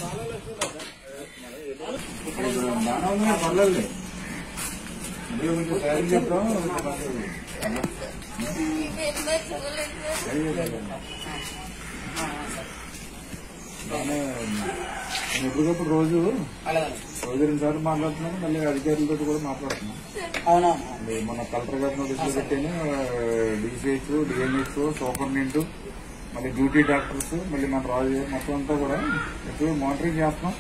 పర్లేదు మీరు కొంచెం సాయం చెప్తాం బాగానే నేను ఎప్పటికప్పుడు రోజు రోజు రెండు సార్లు మాట్లాడుతున్నాను మళ్ళీ అధికారులతో కూడా మాట్లాడుతున్నాను అవునా అది మన కలెక్టర్ గారి నోటీసులు పెట్టాను డీసీహెచ్ డిఎన్హెచ్ సూపరింటెండెంట్ మళ్ళీ డ్యూటీ డాక్టర్స్ మళ్ళీ మన రాజు గారు మొత్తం అంతా కూడా ఎక్కువ మానిటరింగ్ చేస్తున్నాం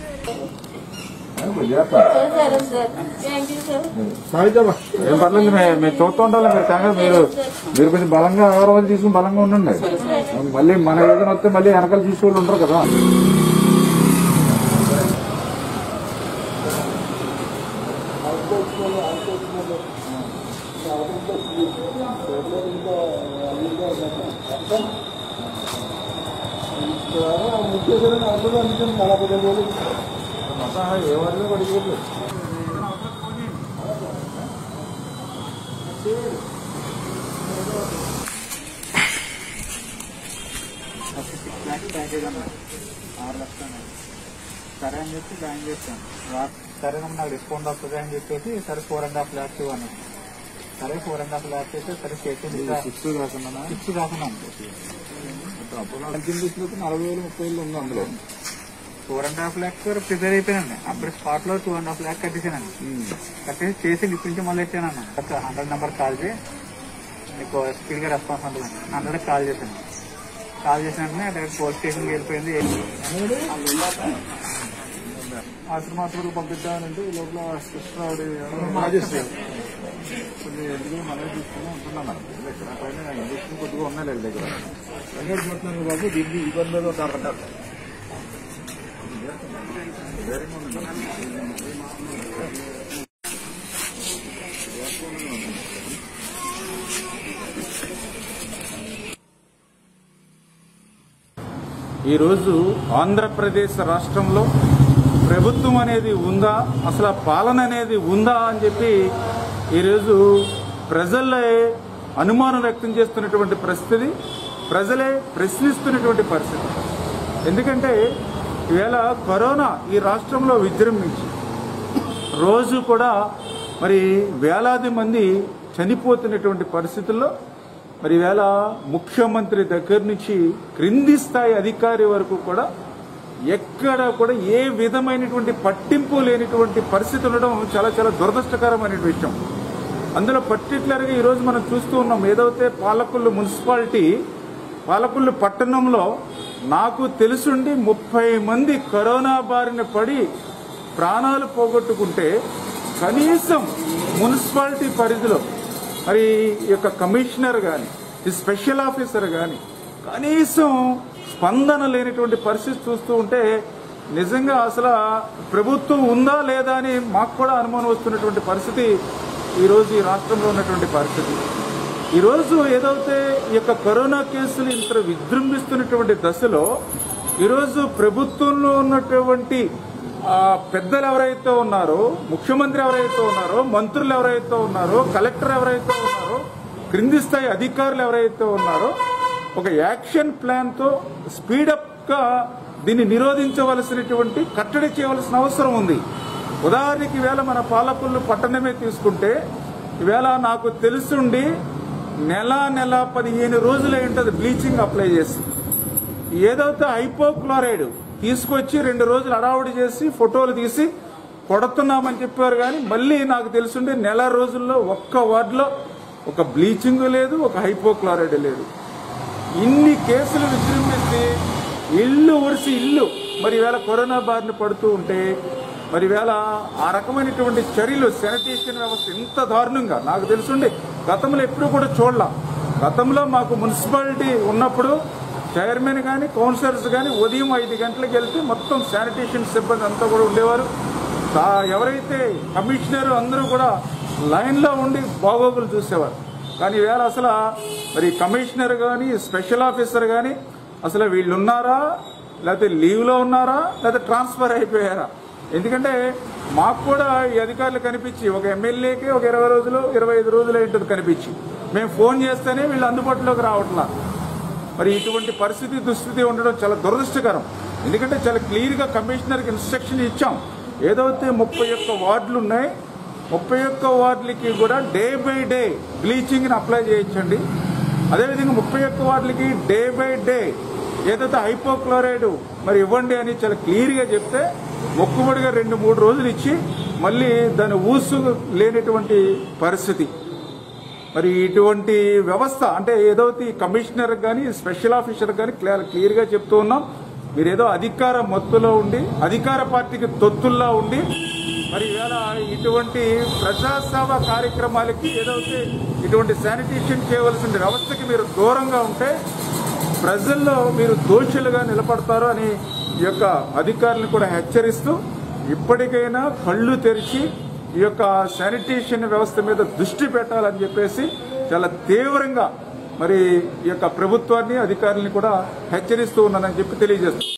ఆ, చేస్తాం. సరే సార్ థ్యాంక్ యూ సార్ సాయితమ్మా, ఏం పర్లేదు మే- మేము చూస్తూ ఉండాలి మీరు కాగా మీరు మీరు కొంచెం బలంగా ఆహారం తీసుకుని బలంగా ఉండండి మళ్ళీ మన ఏదైనా వస్తే మళ్ళీ వెనకాల తీసుకోవాలి ఉంటారు కదా మొత్తం ఏ వారిలో పడిపోతుంది సిక్స్ ల్యాక్స్ ప్యాకేజ్ అన్నారు ఆరు లక్షలు అన్నారు సరే అని చెప్పి జాయిన్ చేశాను రా- సరేనమ్మా నాకు డిస్కౌంట్ వస్తుంది అని చెప్పేసి సరే ఫోర్ అండ్ హాఫ్ ల్యాక్స్ అన్నాను సరే ఫోర్ అండ్ హాఫ్ ల్యాక్స్ అయితే సరే స్టేషన్ సిక్స్ కాకుండా సిక్స్ కాకుండా తీసుకుంటే నలభై వేలు ముప్పై వేలు ఉంది అందులో four and half lakhs prepare అయిపోయానండి అప్పుడు స్పాట్ లో టూ అండ్ హాఫ్ ల్యాక్ కట్టేసానండి కట్టేసి చేసి ఇప్పించి మళ్ళీ వచ్చానన్న హండ్రెడ్ నెంబర్ కాల్ చేసి మీకు స్పీడ్ గా రెస్పాన్స్ ఉంటుంది హండ్రెడ్ కాల్ చేశాను కాల్ చేసిన వెంటనే డైరెక్ట్ పోలీస్ స్టేషన్కి వెళ్ళిపోయింది ఆశ్రమాత్మకు పంపిద్దామనంటే ఈ లోపల సిస్టర్ ఆవిడ రాజేశ్వరి కొన్ని ఎందుకు మనమే తీసుకుని ఉంటున్నాను ఇక్కడ పైన ఇంజక్షన్ కొద్దిగా ఉన్నాయి దగ్గర వెంకట చూస్తున్నాను బాబు దీనికి ఈ పని మీద ఒక అరగంట ఈరోజు ఆంధ్రప్రదేశ్ రాష్ట్రంలో ప్రభుత్వం అనేది ఉందా అసలు ఆ పాలన అనేది ఉందా అని చెప్పి ఈరోజు ప్రజలే అనుమానం వ్యక్తం చేస్తున్నటువంటి పరిస్థితి ప్రజలే ప్రశ్నిస్తున్నటువంటి పరిస్థితి ఎందుకంటే ఈవేళ కరోనా ఈ రాష్ట్రంలో విజృంభించి రోజు కూడా మరి వేలాది మంది చనిపోతున్నటువంటి పరిస్థితుల్లో మరి ఈవేళ ముఖ్యమంత్రి దగ్గర నుంచి క్రింది స్థాయి అధికారి వరకు కూడా ఎక్కడ కూడా ఏ విధమైనటువంటి పట్టింపు లేనిటువంటి పరిస్థితి ఉండడం చాలా చాలా దురదృష్టకరమైన విషయం అందులో పర్టికులర్గా ఈరోజు మనం చూస్తూ ఉన్నాం ఏదైతే పాలకొల్లు మున్సిపాలిటీ పాలకొల్లు పట్టణంలో నాకు తెలుసుండి ముప్పై మంది కరోనా బారిన పడి ప్రాణాలు పోగొట్టుకుంటే కనీసం మున్సిపాలిటీ పరిధిలో మరి ఈ యొక్క కమిషనర్ కానీ ఈ స్పెషల్ ఆఫీసర్ కానీ కనీసం స్పందన లేనటువంటి పరిస్థితి చూస్తూ ఉంటే నిజంగా అసలు ప్రభుత్వం ఉందా లేదా అని మాకు కూడా అనుమానం వస్తున్నటువంటి పరిస్థితి ఈరోజు ఈ రాష్ట్రంలో ఉన్నటువంటి పరిస్థితి ఈరోజు ఏదైతే ఈ యొక్క కరోనా కేసులు ఇంత విజృంభిస్తున్నటువంటి దశలో ఈరోజు ప్రభుత్వంలో ఉన్నటువంటి ఆ, పెద్దలు ఎవరైతే ఉన్నారో ముఖ్యమంత్రి ఎవరైతే ఉన్నారో మంత్రులు ఎవరైతే ఉన్నారో కలెక్టర్ ఎవరైతే ఉన్నారో క్రింది స్థాయి అధికారులు ఎవరైతే ఉన్నారో ఒక యాక్షన్ ప్లాన్ తో స్పీడప్ గా దీన్ని నిరోధించవలసినటువంటి కట్టడి చేయవలసిన అవసరం ఉంది ఉదాహరణకి ఈవేళ మన పాలకొల్లు పట్టణమే తీసుకుంటే ఈవేళ నాకు తెలుసుండి నెల నెల పదిహేను రోజులు అయి ఉంటుంది బ్లీచింగ్ అప్లై చేసి ఏదైతే హైపోక్లోరైడ్ తీసుకొచ్చి రెండు రోజులు అడావుడి చేసి ఫోటోలు తీసి కొడుతున్నామని చెప్పారు కానీ మళ్ళీ నాకు తెలుసుండి నెల రోజుల్లో ఒక్క వార్డులో ఒక బ్లీచింగ్ లేదు ఒక హైపోక్లోరైడ్ లేదు ఇన్ని కేసులు విజృంభించి ఇల్లు ఒడిసి ఇల్లు మరి ఈవేళ కరోనా బారిన పడుతూ ఉంటే మరి ఈవేళ ఆ రకమైనటువంటి చర్యలు శానిటేషన్ వ్యవస్థ ఇంత దారుణంగా నాకు తెలుసుండి గతంలో ఎప్పుడూ కూడా చూడలా గతంలో మాకు మున్సిపాలిటీ ఉన్నప్పుడు చైర్మన్ కానీ కౌన్సిలర్స్ కానీ ఉదయం ఐదు గంటలకు వెళ్తే మొత్తం శానిటేషన్ సిబ్బంది అంతా కూడా ఉండేవారు తా- ఎవరైతే కమిషనర్ అందరూ కూడా లైన్లో ఉండి బాగోగులు చూసేవారు కానీ ఈవేళ అసలు మరి కమిషనర్ కానీ స్పెషల్ ఆఫీసర్ కానీ అసలు వీళ్ళు ఉన్నారా లేకపోతే లీవ్లో ఉన్నారా లేకపోతే ట్రాన్స్ఫర్ అయిపోయారా ఎందుకంటే మాకు కూడా ఈ అధికారులు కనిపించి ఒక ఎమ్మెల్యేకి ఒక ఇరవై రోజులు ఇరవై ఐదు రోజులు ఏంటది కనిపించి మేము ఫోన్ చేస్తేనే వీళ్ళు అందుబాటులోకి రావట్లా మరి ఇటువంటి పరిస్థితి దుస్థితి ఉండడం చాలా దురదృష్టకరం ఎందుకంటే చాలా క్లియర్గా కమిషనర్కి ఇన్స్ట్రక్షన్ ఇచ్చాం ఏదైతే ముప్పై ఒక్క వార్డులు ఉన్నాయి ముప్పై ఒక్క వార్డులకి కూడా డే బై డే బ్లీచింగ్ని అప్లై చేయించండి అదేవిధంగా ముప్పై ఒక్క వార్డులకి డే బై డే ఏదైతే హైపోక్లోరైడ్ మరి ఇవ్వండి అని చాలా క్లియర్గా చెప్తే మొక్కుబడిగా రెండు మూడు రోజులు ఇచ్చి మళ్ళీ దాని ఊసు లేనటువంటి పరిస్థితి మరి ఇటువంటి వ్యవస్థ అంటే ఏదైతే ఈ కమిషనర్ కానీ స్పెషల్ ఆఫీసర్ కానీ క్లియర్ గా చెప్తూ ఉన్నాం మీరు ఏదో అధికార మత్తులో ఉండి అధికార పార్టీకి తొత్తుల్లా ఉండి మరి ఇవాళ ఇటువంటి ప్రజాసేవ కార్యక్రమాలకి ఏదైతే ఇటువంటి శానిటేషన్ చేయవలసిన వ్యవస్థకి మీరు దూరంగా ఉంటే ప్రజల్లో మీరు దోషులుగా నిలబడతారు అని ఈ యొక్క అధికారులను కూడా హెచ్చరిస్తూ ఇప్పటికైనా కళ్ళు తెరిచి ఈ యొక్క శానిటేషన్ వ్యవస్థ మీద దృష్టి పెట్టాలని చెప్పేసి చాలా తీవ్రంగా మరి ఈ యొక్క ప్రభుత్వాన్ని అధికారుల్ని కూడా హెచ్చరిస్తూ ఉన్నానని చెప్పి తెలియజేస్తాను